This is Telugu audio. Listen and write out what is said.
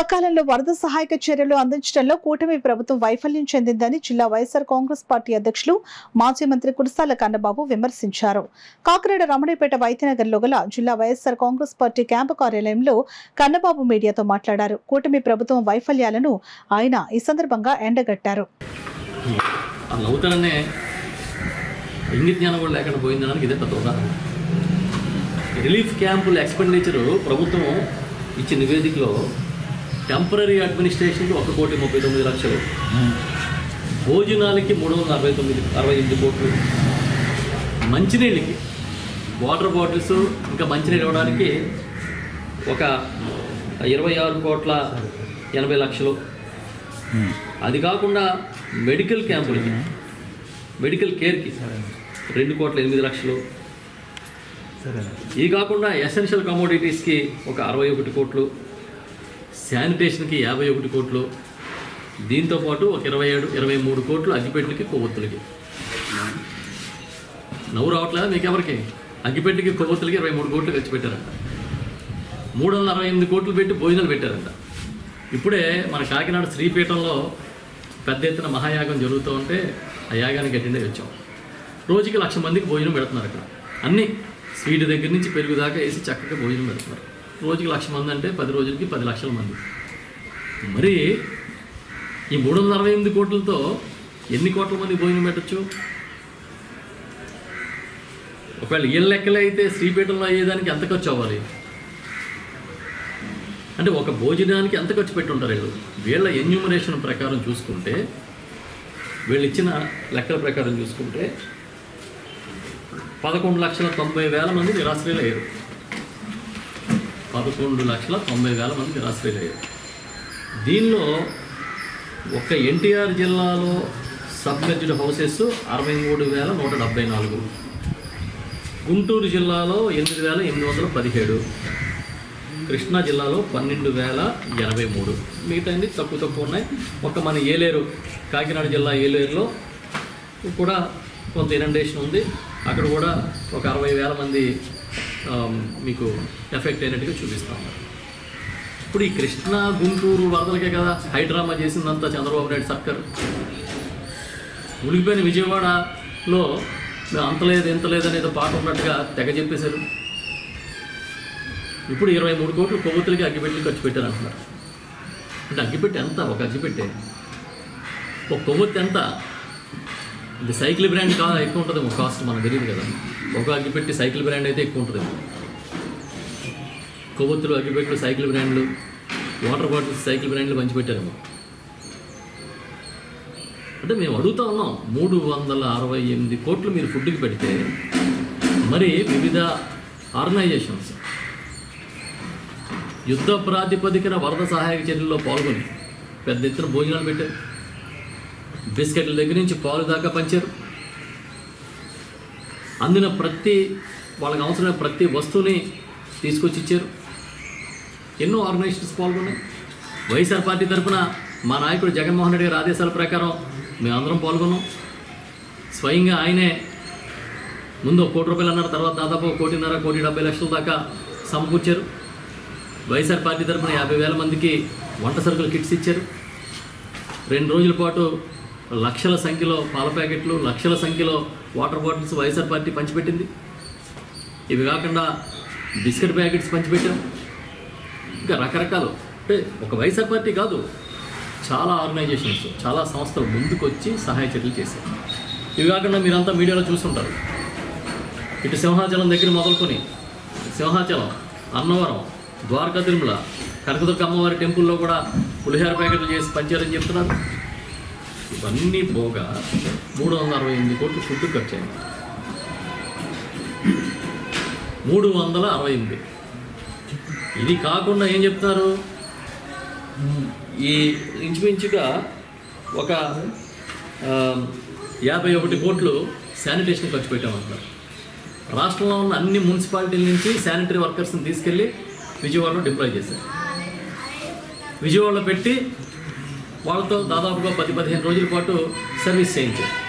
సకాలంలో వరద సహాయక చర్యలు అందించడంలో కూటమి ప్రభుత్వం వైఫల్యం చెందిందని జిల్లా వైఎస్ఆర్ కాంగ్రెస్ పార్టీ అధ్యక్షులు మాజీ మంత్రి కురసాల కన్నబాబు విమర్శించారు కాకినాడ రమణిపేట వైద్యనగర్లో గల జిల్లా వైఎస్ఆర్ కాంగ్రెస్ పార్టీ క్యాంపు కార్యాలయంలో కన్నబాబు మీడియాతో మాట్లాడారు కూటమి ప్రభుత్వం వైఫల్యాలను ఆయన ఈ సందర్భంగా ఎండగట్టారు ఆ నవ్వుతాననే ఇంగిత జ్ఞానం కూడా లేకుండా పోయిందనడానికి ఇదే పెద్ద ఉదాహరణ రిలీఫ్ క్యాంపుల ఎక్స్పెండిచరు ప్రభుత్వం ఇచ్చిన నివేదికలో టెంపరీ అడ్మినిస్ట్రేషన్కి ఒక కోటి ముప్పై తొమ్మిది లక్షలు భోజనాలకి మూడు వందల అరవై తొమ్మిది అరవై ఎనిమిది కోట్లు మంచినీళ్ళకి వాటర్ బాటిల్స్ ఇంకా మంచినీళ్ళు ఇవ్వడానికి ఒక ఇరవై ఆరు కోట్ల ఎనభై లక్షలు అది కాకుండా మెడికల్ క్యాంపులకి మెడికల్ కేర్కి రెండు కోట్ల ఎనిమిది లక్షలు ఇది కాకుండా ఎసెన్షియల్ కమోడిటీస్కి ఒక అరవై ఒకటి కోట్లు శానిటేషన్కి యాభై ఒకటి కోట్లు దీంతోపాటు ఒక ఇరవై ఏడు ఇరవై మూడు కోట్లు అగ్గిపెట్లకి కొవ్వొత్తులకి నవ్వు రావట్లేదా మీకు ఎవరికి అగ్గిపెట్టికి కొవ్వొత్తులకి ఇరవై మూడు కోట్లు ఖర్చు పెట్టారంట మూడు వందల అరవై ఎనిమిది కోట్లు పెట్టి భోజనాలు పెట్టారంట ఇప్పుడే మన కాకినాడ శ్రీపీఠంలో పెద్ద ఎత్తున మహాయాగం జరుగుతూ ఉంటే ఆ యాగానికి అటెండ్ అయ్యి వచ్చాం రోజుకి లక్ష మందికి భోజనం పెడుతున్నారు అక్కడ అన్నీ స్వీట్ దగ్గర నుంచి పెరుగు దాకా వేసి చక్కగా భోజనం పెడుతున్నారు రోజుకి లక్ష మంది అంటే పది రోజులకి పది లక్షల మంది మరి ఈ మూడు వందల అరవై ఎనిమిది కోట్లతో ఎన్ని కోట్ల మంది భోజనం పెట్టచ్చు ఒకవేళ ఏళ్ళ లెక్కలే అయితే శ్రీపీఠంలో అయ్యేదానికి ఎంత ఖర్చు అవ్వాలి అంటే ఒక భోజనానికి ఎంత ఖర్చు పెట్టి ఉంటారు వీళ్ళు వీళ్ళ ఎన్యూమరేషన్ ప్రకారం చూసుకుంటే వీళ్ళు ఇచ్చిన లెక్కల ప్రకారం చూసుకుంటే పదకొండు లక్షల తొంభై వేల మంది నిరాశ్రయులు అయ్యారు పదకొండు లక్షల తొంభై వేల మంది నిరాశ్రయులు అయ్యారు దీనిలో ఒక ఎన్టీఆర్ జిల్లాలో సబ్మెర్జ్డ్ హౌసెస్ అరవై మూడు వేల నూట డెబ్బై నాలుగు గుంటూరు జిల్లాలో ఎనిమిది వేల ఎనిమిది వందల పదిహేడు కృష్ణా జిల్లాలో పన్నెండు వేల ఎనభై మూడు మిగతా అన్ని తక్కువ తక్కువ ఉన్నాయి ఒక మన ఏలేరు కాకినాడ జిల్లా ఏలేరులో కూడా కొంత ఇనండేషన్ ఉంది అక్కడ కూడా ఒక అరవై వేల మంది ఆమ్, మీకు ఎఫెక్ట్ అయినట్టుగా చూపిస్తా ఉన్నారు ఇప్పుడు ఈ కృష్ణా గుంటూరు వరదలకే కదా హైడ్రామా చేసిందంతా చంద్రబాబు నాయుడు సర్కార్ ఉలిగిపోయిన విజయవాడలో మేము అంతలేదు ఇంత లేదు అనేది పాట ఉన్నట్టుగా తెగ చెప్పేశారు ఇప్పుడు ఇరవై మూడు కోట్లు కొవ్వొత్తులకి అగ్గిపెట్టి ఖర్చు పెట్టారు అంటున్నారు అంటే అగ్గిపెట్టి ఎంత ఒక అగ్గిపెట్టే ఒక కొవ్వొత్తి ఎంత ఇది సైకిల్ బ్రాండ్ కాదా ఎక్కువ ఉంటుంది ఒక కాస్ట్ మనకు తెలియదు కదా ఒక అగ్గిపెట్టి సైకిల్ బ్రాండ్ అయితే ఎక్కువ ఉంటుంది కొవ్వొత్తులు అగ్గిపెట్లు సైకిల్ బ్రాండ్లు వాటర్ బాటిల్స్ సైకిల్ బ్రాండ్లు పంచిపెట్టారేమో అంటే మేము అడుగుతా ఉన్నాం మూడు వందల అరవై ఎనిమిది కోట్లు మీరు ఫుడ్కి పెడితే మరి వివిధ ఆర్గనైజేషన్స్ యుద్ధ ప్రాతిపదికన వరద సహాయక చర్యల్లో పాల్గొని పెద్ద ఎత్తున భోజనాలు పెట్టారు బిస్కెట్ల దగ్గర నుంచి పాలు దాకా పంచారు అందిన ప్రతి వాళ్ళకి అవసరమైన ప్రతి వస్తువుని తీసుకొచ్చి ఇచ్చారు ఎన్నో ఆర్గనైజేషన్స్ పాల్గొన్నాయి వైఎస్ఆర్ పార్టీ తరఫున మా నాయకుడు జగన్మోహన్ రెడ్డి గారి ఆదేశాల ప్రకారం మేమందరం పాల్గొన్నాం స్వయంగా ఆయనే ముందు ఒక కోటి రూపాయలు అన్నారు తర్వాత దాదాపు ఒక కోటిన్నర కోటి డెబ్బై లక్షల దాకా సమకూర్చారు వైఎస్ఆర్ పార్టీ తరఫున యాభై వేల మందికి వంట సరుకులు కిట్స్ ఇచ్చారు రెండు రోజుల పాటు లక్షల సంఖ్యలో పాల ప్యాకెట్లు లక్షల సంఖ్యలో వాటర్ బాటిల్స్ వైఎస్ఆర్ పార్టీ పంచిపెట్టింది ఇవి కాకుండా బిస్కెట్ ప్యాకెట్స్ పంచిపెట్టాం ఇంకా రకరకాలు అంటే ఒక వైఎస్ఆర్ పార్టీ కాదు చాలా ఆర్గనైజేషన్స్ చాలా సంస్థలు ముందుకు వచ్చి సహాయ చర్యలు చేశారు ఇవి కాకుండా మీరంతా మీడియాలో చూస్తుంటారు ఇటు సింహాచలం దగ్గర మొదలుకొని సింహాచలం అన్నవరం ద్వారకా తిరుమల కనకదుర్గ అమ్మవారి టెంపుల్లో కూడా పులిహార ప్యాకెట్లు చేసి పంచారని చెప్తున్నారు ఇవన్నీ పోగా మూడు వందల అరవై ఎనిమిది కోట్లు ఫుడ్ ఖర్చు అయింది మూడు వందల అరవై ఎనిమిది ఇది కాకుండా ఏం చెప్తారు ఈ ఇంచుమించుగా ఒక ఆ, యాభై ఒకటి కోట్లు శానిటేషన్ ఖర్చు పెట్టామంటున్నారు రాష్ట్రంలో ఉన్న అన్ని మున్సిపాలిటీల నుంచి శానిటరీ వర్కర్స్ని తీసుకెళ్ళి విజయవాడలో డిప్లాయ్ చేశారు విజయవాడలో పెట్టి వాళ్ళతో దాదాపుగా పది పదిహేను రోజుల పాటు సర్వీస్ చేయించారు